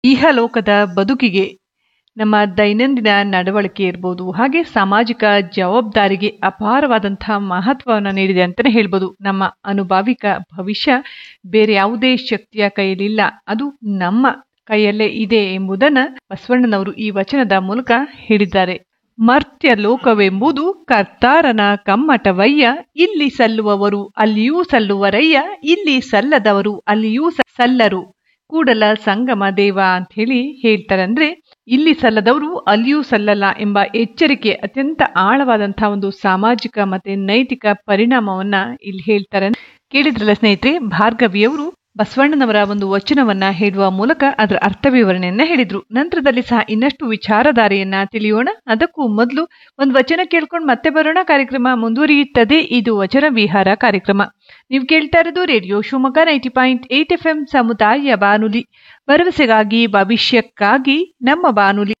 ಇಹಲೋಕದ ಬದುಕಿಗೆ ನಮ್ಮ ದೈನಂದಿನ ನಡವಳಿಕೆ ಇರ್ಬೋದು ಹಾಗೆ ಸಾಮಾಜಿಕ ಜವಾಬ್ದಾರಿಗೆ ಅಪಾರವಾದಂತಹ ಮಹತ್ವವನ್ನು ನೀಡಿದೆ ಅಂತಲೇ ಹೇಳ್ಬೋದು ನಮ್ಮ ಅನುಭಾವಿಕ ಭವಿಷ್ಯ ಬೇರೆ ಯಾವುದೇ ಶಕ್ತಿಯ ಕೈಯಲ್ಲಿಲ್ಲ ಅದು ನಮ್ಮ ಕೈಯಲ್ಲೇ ಇದೆ ಎಂಬುದನ್ನು ಬಸವಣ್ಣನವರು ಈ ವಚನದ ಮೂಲಕ ಹೇಳಿದ್ದಾರೆ ಮರ್ತ್ಯ ಲೋಕವೆಂಬುದು ಕರ್ತಾರನ ಕಮ್ಮಟವಯ್ಯ ಇಲ್ಲಿ ಸಲ್ಲುವವರು ಅಲ್ಲಿಯೂ ಸಲ್ಲುವರಯ್ಯ ಇಲ್ಲಿ ಸಲ್ಲದವರು ಅಲ್ಲಿಯೂ ಸಲ್ಲರು ಕೂಡಲ ಸಂಗಮ ದೇವ ಅಂತ ಹೇಳಿ ಹೇಳ್ತಾರೆ ಅಂದ್ರೆ ಇಲ್ಲಿ ಸಲ್ಲದವರು ಅಲ್ಲಿಯೂ ಸಲ್ಲಲ್ಲ ಎಂಬ ಎಚ್ಚರಿಕೆ ಅತ್ಯಂತ ಆಳವಾದಂತಹ ಒಂದು ಸಾಮಾಜಿಕ ಮತ್ತೆ ನೈತಿಕ ಪರಿಣಾಮವನ್ನ ಇಲ್ಲಿ ಹೇಳ್ತಾರೆ ಕೇಳಿದ್ರಲ್ಲ ಸ್ನೇಹಿತರೆ ಭಾರ್ಗವಿಯವರು ಬಸವಣ್ಣನವರ ಒಂದು ವಚನವನ್ನ ಹೇಳುವ ಮೂಲಕ ಅದರ ಅರ್ಥ ವಿವರಣೆಯನ್ನ ಹೇಳಿದ್ರು ನಂತರದಲ್ಲಿ ಸಹ ಇನ್ನಷ್ಟು ವಿಚಾರಧಾರೆಯನ್ನ ತಿಳಿಯೋಣ ಅದಕ್ಕೂ ಮೊದಲು ಒಂದು ವಚನ ಕೇಳ್ಕೊಂಡು ಮತ್ತೆ ಬರೋಣ ಕಾರ್ಯಕ್ರಮ ಮುಂದುವರಿಯುತ್ತದೆ ಇದು ವಚನ ವಿಹಾರ ಕಾರ್ಯಕ್ರಮ ನೀವು ಕೇಳ್ತಾ ಇರೋದು radio Shivamogga ninety point eight F M ಸಮುದಾಯ ಬಾನುಲಿ ಭರವಸೆಗಾಗಿ ಭವಿಷ್ಯಕ್ಕಾಗಿ ನಮ್ಮ ಬಾನುಲಿ